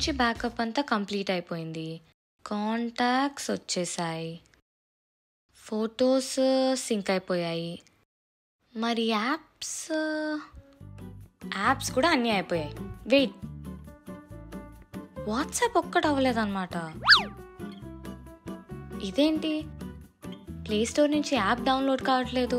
నుంచి బ్యాకప్ అంతా కంప్లీట్ అయిపోయింది కాంటాక్ట్స్ వచ్చేసాయి ఫొటోస్ సింక్ అయిపోయాయి మరి యాప్స్ యాప్స్ కూడా అన్నీ అయిపోయాయి వెయిట్ వాట్సాప్ ఒక్కటి అవ్వలేదన్నమాట ఇదేంటి ప్లే స్టోర్ నుంచి యాప్ డౌన్లోడ్ కావట్లేదు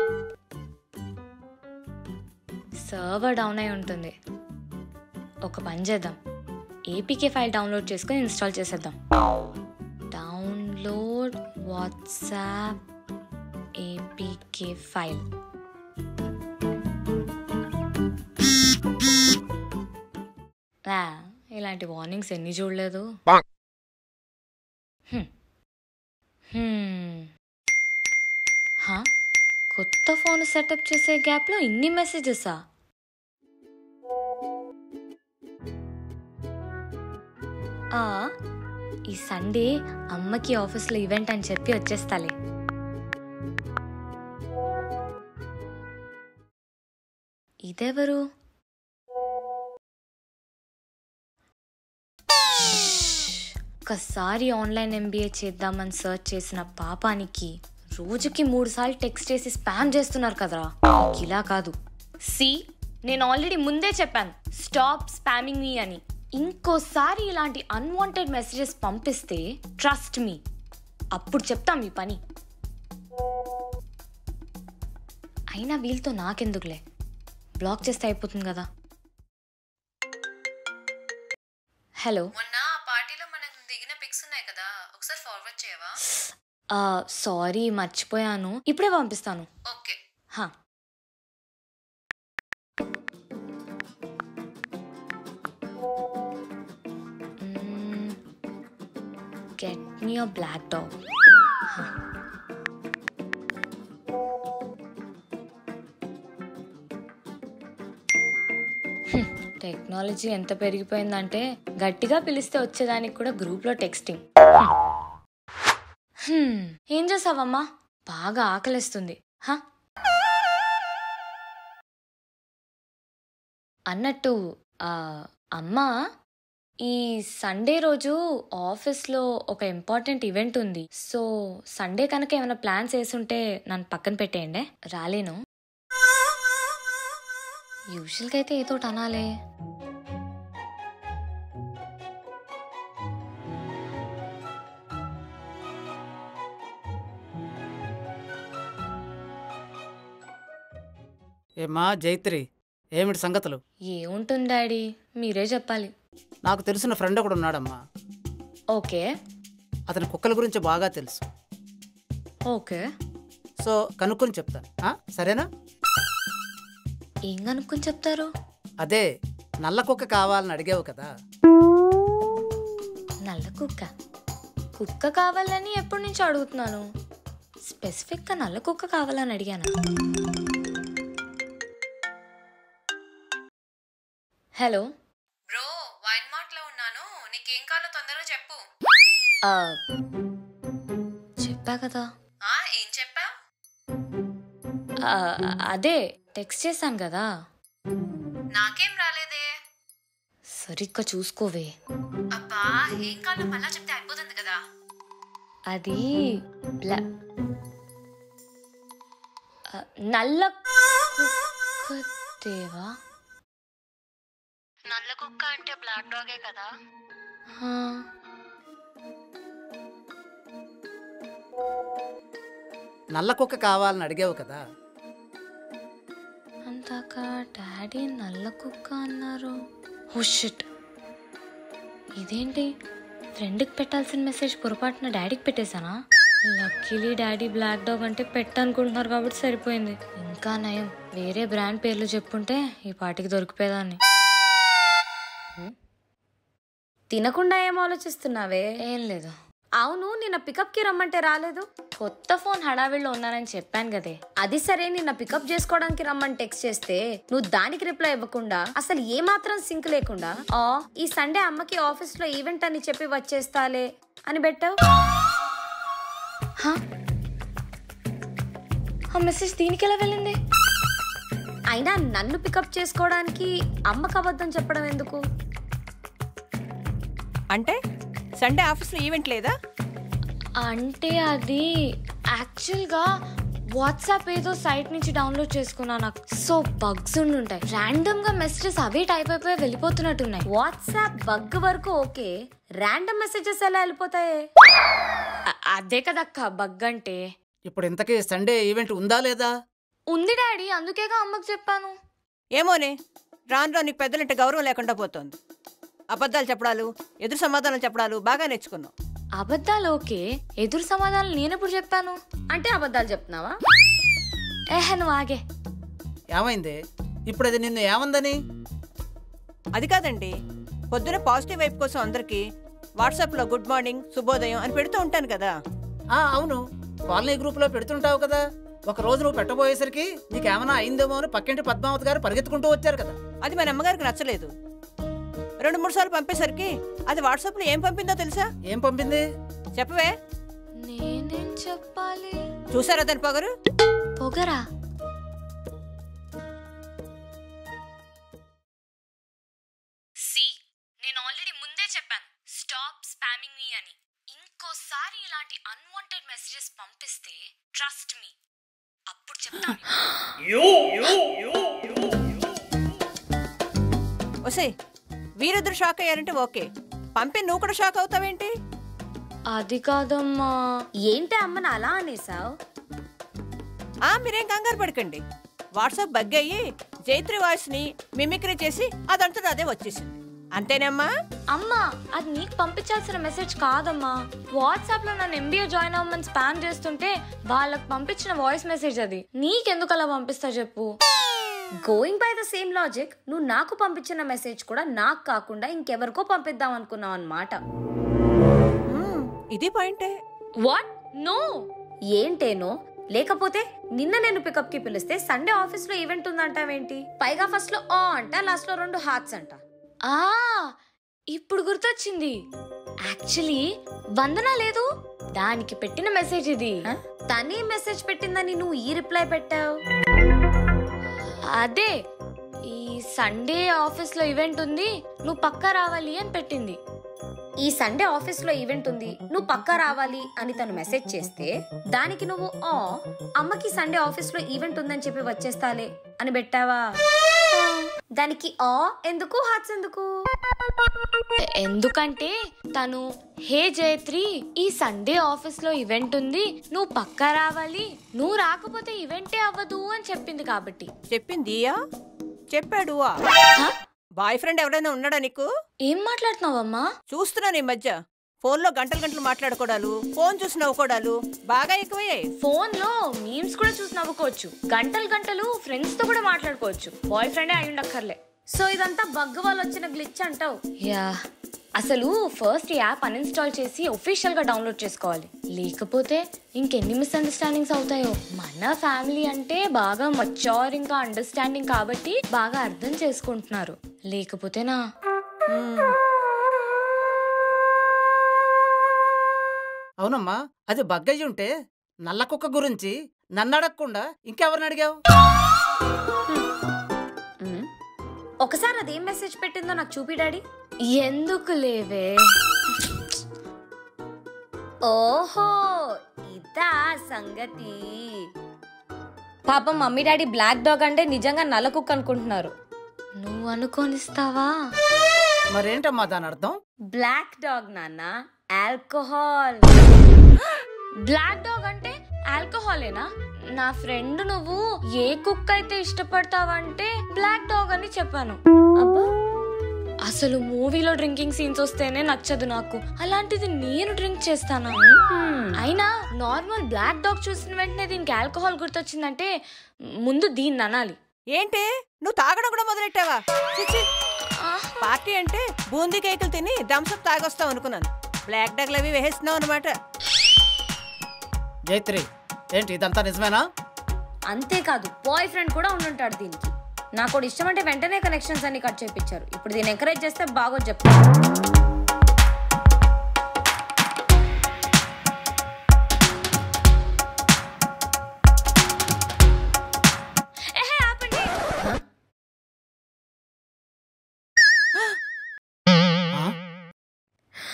సర్వర్ డౌన్ అయి ఉంటుంది ఒక పని చేద్దాం ఏపీకే ఫైల్ డౌన్లోడ్ చేసుకొని ఇన్స్టాల్ చేసేద్దాం డౌన్లోడ్ వాట్సాప్ ఏపీకే ఫైల్ ఆ, ఇలాంటి వార్నింగ్స్ ఎన్ని చూడలేదు హ్మ్. హ్మ్. హా? కొత్త ఫోన్ సెటప్ చేసే గ్యాప్లో ఇన్ని మెసేజెసా ఆ, ఈ సండే అమ్మకి ఆఫీస్లో ఈవెంట్ అని చెప్పి వచ్చేస్తాలే ఇదెవరు ఒక్కసారి ఆన్లైన్ ఎంబీఏ చేద్దామని సర్చ్ చేసిన పాపానికి రోజుకి మూడు సార్లు టెక్స్ట్ చేసి స్పామ్ చేస్తున్నారు కదరా నీకు ఇలా కాదు సి నేను ఆల్రెడీ ముందే చెప్పాను స్టాప్ స్పామింగ్ మీ అని ఇంకోసారి ఇలాంటి అన్వాంటెడ్ మెసేజెస్ పంపిస్తే ట్రస్ట్ మీ అప్పుడు చెప్తాం మీ పని అయినా వీళ్ళతో నాకెందుకులే బ్లాక్ చేస్తే అయిపోతుంది కదా హలో మొన్న ఆ పార్టీలో మనం దిగిన పిక్స్ ఉన్నాయి కదా ఒకసారి ఫార్వర్డ్ చేయవా సారీ మర్చిపోయాను ఇప్పుడే పంపిస్తాను ఓకే హా get me a black dog technology ఎంత పెరిగిపోయిందంటే గట్టిగా పిలిస్తే వచ్చేదానికి కూడా గ్రూప్లో టెక్స్టింగ్ హ్మ్, ఏం చేసావమ్మా బాగా ఆకలిస్తుంది హా అన్నట్టు ఆ, అమ్మా ఈ సండే రోజు ఆఫీస్లో ఒక ఇంపార్టెంట్ ఈవెంట్ ఉంది సో సండే కనుక ఏమైనా ప్లాన్స్ వేసుంటే నన్ను పక్కన పెట్టేయండి రాలేను యూజువల్గా అయితే ఏదో ఒకటి అనాలే ఏమా జైత్రి ఏమిటి సంగతులు ఏముంటుంది డాడీ మీరే చెప్పాలి నాకు తెలిసిన ఫ్రెండ్ ఒకడు ఉన్నాడమ్మా ఓకే అతని కుక్కల గురించి బాగా తెలుసు ఓకే సో కనుక్కొని చెప్తాను ఆ, సరేనా ఏం కనుక్కొని చెప్తారు అదే నల్ల కుక్క కావాలని అడిగావు కదా నల్ల కుక్క కుక్క కావాలని ఎప్పటి నుంచి అడుగుతున్నాను స్పెసిఫిక్గా నల్ల కుక్క కావాలని అడిగాను హలో బ్రో వైన్ మార్ట్ లో ఉన్నాను నీకేం కావాలో తొందరగా చెప్పు ఆ, చెప్పా కదా ఆ ఏం చెప్పా ఆ, అదే టెక్స్ట్ చేశాను కదా నాకేం రాలేదే సరిగ్గా చూసుకోవే అబ్బా ఏం కావాలో మళ్ళా చెప్తే అయిపోతుంది కదా అది బ్లా- ఆ, నల్ల కుక్క దేవా నల్ల కుక్క అంటే బ్లాక్ డాగే కదా ఆ, నల్ల కుక్క కావాలని అడిగావు కదా అందాక డాడీ నల్ల కుక్క అన్నారు ఓ షిట్ ఇదేంటి ఫ్రెండ్కి పెట్టాల్సిన మెసేజ్ పొరపాటున డాడీకి పెట్టేశానా లక్కీలీ డాడీ బ్లాక్ డాగ్ అంటే పెట్టనుకుంటున్నారు కాబట్టి సరిపోయింది ఇంకా నయం వేరే బ్రాండ్ పేర్లు చెప్పుంటే ఈ పాటికి దొరికిపోయేదాన్ని హ్మ్? తినకుండా ఏం ఆలోచిస్తున్నావే ఏం లేదు అవును నిన్న పికప్ కి రమ్మంటే రాలేదు కొత్త ఫోన్ హడావిడిలో ఉన్నానని చెప్పాను కదే అది సరే నిన్న పికప్ చేసుకోవడానికి రమ్మని టెక్స్ట్ చేస్తే నువ్వు దానికి రిప్లై ఇవ్వకుండా అసలు ఏ మాత్రం సింక్ లేకుండా ఆ ఈ సండే అమ్మకి ఆఫీస్ లో ఈవెంట్ అని చెప్పి వచ్చేస్తాలే అని పెట్టావు హా? ఆ మెసేజ్ దీనికి ఎలా వెళ్ళింది అయినా నన్ను పికప్ చేసుకోవడానికి అమ్మకు అబద్ధం చెప్పడం ఎందుకు అంటే సండే ఆఫీస్లో ఈవెంట్ లేదా అంటే అది యాక్చువల్గా వాట్సాప్ ఏదో సైట్ నుంచి డౌన్లోడ్ చేసుకున్నా నాకు సో బగ్స్ ఉండుంటాయి ర్యాండమ్ గా మెసేజెస్ అవే టైప్ అయిపోయి వెళ్ళిపోతున్నట్టున్నాయి వాట్సాప్ బగ్ వరకు ఓకే ర్యాండమ్ మెసేజెస్ ఎలా వెళ్ళిపోతాయి అ- అదే కదక్క బగ్ అంటే ఇప్పుడు ఇంతకీ సండే ఈవెంట్ ఉందా లేదా ఉంది డాడీ అందుకేగా అమ్మకు చెప్పాను ఏమోనే రాను రాను నీకు పెద్దలంటే గౌరవం లేకుండా పోతోంది అబద్ధాలు చెప్పడాలు ఎదురు సమాధానాలు చెప్పడాలు బాగా నేర్చుకున్నావు అబద్ధాలు ఓకే ఎదురు సమాధానం నేనెప్పుడు చెప్పాను అంటే అబద్ధాలు చెప్తున్నావా ఏహే నువ్వు ఆగే ఏమైంది ఇప్పుడు అది నిన్ను ఏమందని అది కాదండి పొద్దున పాజిటివ్ వైపు కోసం అందరికీ వాట్సాప్లో గుడ్ మార్నింగ్ శుభోదయం అని పెడుతూ ఉంటాను కదా ఆ అవును కాలనీ గ్రూప్లో పెడుతుంటావు కదా ఒక రోజు నువ్వు పెట్టబోయేసరికి నీకేమైనా అయిందేమో అని పక్కింటి పద్మావతి గారు పరిగెత్తుకుంటూ వచ్చారు కదా అది మన అమ్మగారికి నచ్చలేదు రెండు మూడు సార్లు పంపేసరికి అది వాట్సాప్లో ఏం పంపిందో తెలుసా ఏం పంపింది చెప్పవే నేనేం చెప్పాలి చూసారా దాని పొగరు పొగరా సి నేను ఆల్రెడీ ముందే చెప్పాను స్టాప్ స్పామింగ్ మీ అని ఇంకోసారి ఇలాంటి అన్వాంటెడ్ మెసేజెస్ పంపిస్తే ట్రస్ట్ మీ అప్పుడు చెప్తాను ఒసే వీరిద్దరు షాక్ అయ్యారంటే ఓకే పంపి నువ్వు కూడా షాక్ అవుతావేంటి అది కాదమ్మా ఏంటి అమ్మని అలా అనేసావు ఆ మీరేం కంగారు పడకండి వాట్సాప్ బగ్ అయ్యి జైత్రి వాయిస్ ని మిమిక్రీ చేసి అదంతా అదే వచ్చేసింది అంతేనమ్మా అమ్మా అది నీకు పంపించాల్సిన మెసేజ్ కాదమ్మా వాట్సాప్ లో నన్ను ఎంబీఏ జాయిన్ అవ్వమని స్పామ్ చేస్తుంటే వాళ్ళకి పంపించిన వాయిస్ మెసేజ్ అది నీకెందుకు అలా పంపిస్తా చెప్పు going by the same logic నువ్వు నాకు పంపించిన మెసేజ్ కూడా నాకు కాకుండా ఇంకెవరికో పంపిద్దాం అనుకున్నావు అనమాట మ్మ్, ఇది పాయింటే వాట్ నో ఏంటేనో లేకపోతే నిన్న నేను పికప్ కి పిలిస్తే సండే ఆఫీస్ లో ఈవెంట్ ఉందంటావేంటి పైగా ఫస్ట్ లో ఆ అంట లాస్ట్ లో రెండు హార్ట్స్ అంట ఆ ఇప్పుడు గుర్తొచ్చింది యాక్చువల్లీ వందన లేదు దానికి పెట్టిన మెసేజ్ ఇది ఆ? తనే మెసేజ్ పెట్టిందని నువ్వు ఈ రిప్లై పెట్టావు అదే ఈ సండే ఆఫీస్ లో ఈవెంట్ ఉంది నువ్వు పక్కా రావాలి అని పెట్టింది ఈ సండే ఆఫీస్ లో ఈవెంట్ ఉంది నువ్వు పక్కా రావాలి అని తను మెసేజ్ చేస్తే దానికి నువ్వు ఆ అమ్మకి సండే ఆఫీస్ లో ఈవెంట్ ఉందని చెప్పి వచ్చేస్తాలే అని పెట్టావా దానికి ఆ ఎందుకు హార్ట్స్ ఎందుకు ఎందుకంటే తను హే జయత్రి ఈ సండే ఆఫీస్ లో ఈవెంట్ ఉంది నువ్వు పక్కా రావాలి నువ్వు రాకపోతే ఈవెంటే అవ్వదు అని చెప్పింది కాబట్టి చెప్పిందియా చెప్పాడు హ? బాయ్ ఫ్రెండ్ ఎవరైనా ఉన్నాడా నీకు ఏం మాట్లాడుతున్నావమ్మా చూస్తున్నాను ఈ మధ్య ఫోన్లో గంటలు గంటలు మాట్లాడుకోవడాలు ఫోన్ చూసి నవ్వుకోవడాలు బాగా ఎక్కువయ్యాయి ఫోన్ లో మీమ్స్ కూడా చూసి నవ్వుకోవచ్చు గంటలు గంటలు ఫ్రెండ్స్ తో కూడా మాట్లాడుకోవచ్చు బాయ్ ఫ్రెండే అయి ఉండక్కర్లే సో ఇదంతా బగ్ వల్ల వచ్చిన గ్లిచ్ అంటావు యా అసలు ఫస్ట్ యాప్ అన్ఇన్స్టాల్ చేసి ఒఫీషియల్ గా డౌన్లోడ్ చేసుకోవాలి లేకపోతే ఇంకెన్ని మిస్అండర్స్టాండింగ్స్ అవుతాయో మన ఫ్యామిలీ అంటే బాగా మచ్యూరింగ్ గా అండర్స్టాండింగ్ కాబట్టి బాగా అర్థం చేసుకుంటున్నారు లేకపోతేనా మ్మ్. అవునమ్మా అది బగ్గయ్యి ఉంటే నల్ల కుక్క గురించి నన్ను అడగకుండా ఇంకెవరిని అడిగావు ఉమ్. ఒకసారి అదేం మెసేజ్ పెట్టిందో నాకు చూపి డాడీ ఎందుకు లేవే ఓహో ఇదా సంగతి పాపం మమ్మీ డాడీ బ్లాక్ డాగ్ అంటే నిజంగా నల్ల కుక్క అనుకుంటున్నారు నువ్వు అనుకోనిస్తావా మరేంటమ్మా దాని అర్థం బ్లాక్ డాగ్ నాన్న ఆల్కహాల్ బ్లాక్ డాగ్ అంటే ఆల్కహాలేనా నా ఫ్రెండ్ నువ్వు ఏ కుక్క అయితే ఇష్టపడతావంటే బ్లాక్ డాగ్ అని చెప్పాను అబ్బా అసలు మూవీలో డ్రింకింగ్ సీన్స్ వస్తేనే నచ్చదు నాకు అలాంటిది నేను డ్రింక్ చేస్తానా అయినా నార్మల్ బ్లాక్ డాగ్ చూసిన వెంటనే దీనికి ఆల్కహాల్ గుర్తొచ్చిందంటే ముందు దీన్ని అనాలి ఏంటి నువ్వు తాగడం కూడా మొదలెట్టావా చిచ్చి పార్టీ అంటే బూందీ కేకులు తిని థమ్స్అప్ తాగొస్తావు అనుకున్నాను బ్లాక్ డగ్లు అవి వేసేస్తున్నావు అనమాట జైత్రి ఏంటి ఇదంతా నిజమేనా అంతేకాదు బాయ్ ఫ్రెండ్ కూడా ఉండుంటాడు దీనికి నాకు కూడా ఇష్టం అంటే వెంటనే కనెక్షన్స్ అన్ని కట్ చేపించారు ఇప్పుడు దీన్ని ఎంకరేజ్ చేస్తే బాగోదు చెప్తాను ఏహే, ఆపండి. ఆ?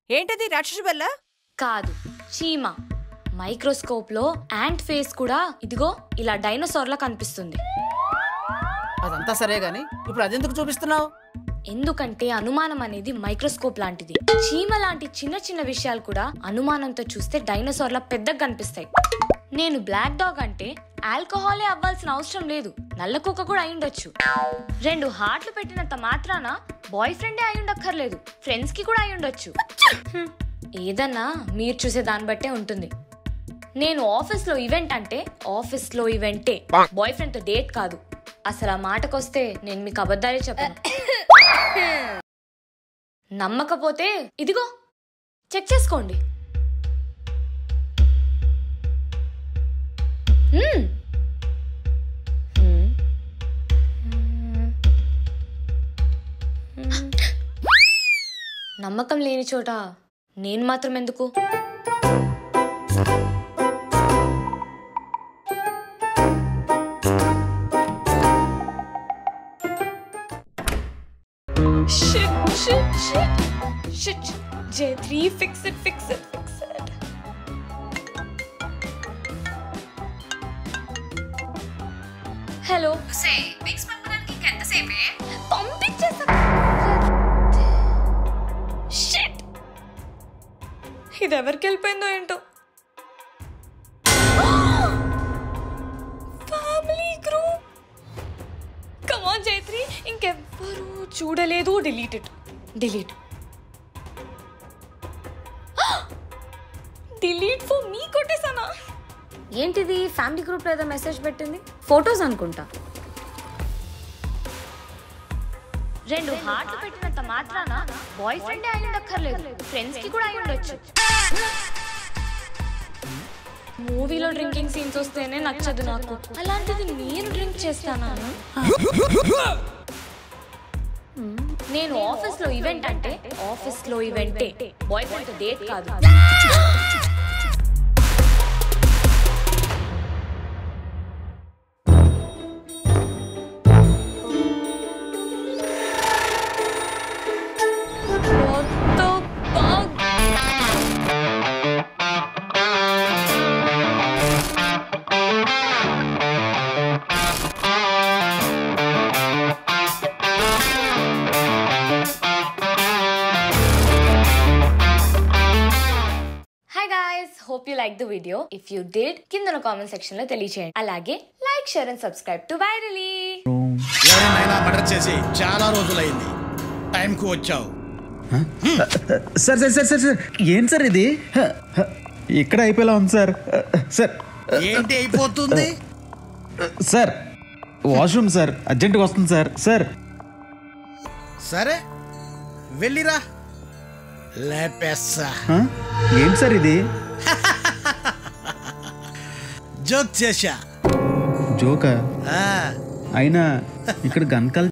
ఏంటది రాక్షసు బెల్ల కాదు చీమ మైక్రోస్కోప్ లో యాంట్ ఫేస్ కూడా ఇదిగో ఇలా డైనోసార్ లా కనిపిస్తుంది అదంతా సరే గాని ఇప్పుడు అదెందుకు చూపిస్తున్నావు ఎందుకంటే అనుమానం అనేది మైక్రోస్కోప్ లాంటిది చీమ లాంటి చిన్న చిన్న విషయాలు కూడా అనుమానంతో చూస్తే డైనోసార్ల పెద్దగా కనిపిస్తాయి నేను బ్లాక్ డాగ్ అంటే ఆల్కహాలే అవ్వాల్సిన అవసరం లేదు నల్ల కుక్క కూడా అయి రెండు హార్ట్లు పెట్టినంత మాత్రాన బాయ్ ఫ్రెండే అయి ఉండక్కర్లేదు ఫ్రెండ్స్ కి కూడా అయి ఉండొచ్చు హ్మ్. ఏదన్నా మీరు చూసే దాన్ని బట్టే ఉంటుంది నేను ఆఫీస్ లో ఈవెంట్ అంటే ఆఫీస్ లో ఈవెంటే బాయ్ ఫ్రెండ్ తో డేట్ కాదు అసలు ఆ మాటకొస్తే నేను మీకు అబద్ధాలే చెప్పాను నమ్మకపోతే ఇదిగో చెక్ చేసుకోండి మ్మ్. మ్మ్. మ్మ్. నమ్మకం లేని చోట నేను మాత్రం ఎందుకు Shit, shit, shit. Shit. J3, fix it, fix it, fix it. Hello సే పిక్స్ పంపడానికి ఇంకెంతసేపే పంపించేసా షిట్ ఇది ఎవరికి వెళ్ళిపోయిందో ఏంటో ఫ్యామిలీ గ్రూప్ కమాన్ జైత్రి ఇంకెవ్వరూ చూడలేదు delete it delete delete for me కొట్టేసానా ఏంటిది ఫ్యామిలీ గ్రూప్ లో ఏదో మెసేజ్ పెట్టింది ఫొటోస్ అనుకుంటా రెండు హార్ట్లు పెట్టినంత మాత్రాన బాయ్ ఫ్రెండే అయి ఉండక్కర్లేదు ఫ్రెండ్స్ కి కూడా అయి ఉండొచ్చు మూవీలో డ్రింకింగ్ సీన్స్ వస్తేనే నచ్చదు నాకు అలాంటిది నేను డ్రింక్ చేస్తానా నేను ఆఫీస్ లో ఈవెంట్ అంటే ఆఫీస్ లో ఈవెంటే బాయ్ ఫ్రెండ్ డేట్ కాదు What the fuck? Hi guys hope you like the video if you did కింద కామెంట్ సెక్షన్ లో తెలియచేయండి అలాగే like share and subscribe to virally ఎవరినైనా మర్డర్ చేసి చాలా రోజులైంది టైంకు వచ్చావు sir sir sir sir sir ఏం సార్ ఇది హ, హ, ఇక్కడ అయిపోయేలా ఉంది సార్ సార్ ఏంటి అయిపోతుంది సార్ వాష్రూమ్ సార్ అర్జెంట్గా వస్తుంది సార్ సార్ సరే వెళ్ళిరా లేపేస్సా హ? ఏంటి సార్ ఇది జోక్ చేశా జోకా ఆ, అయినా ఇక్కడ గన్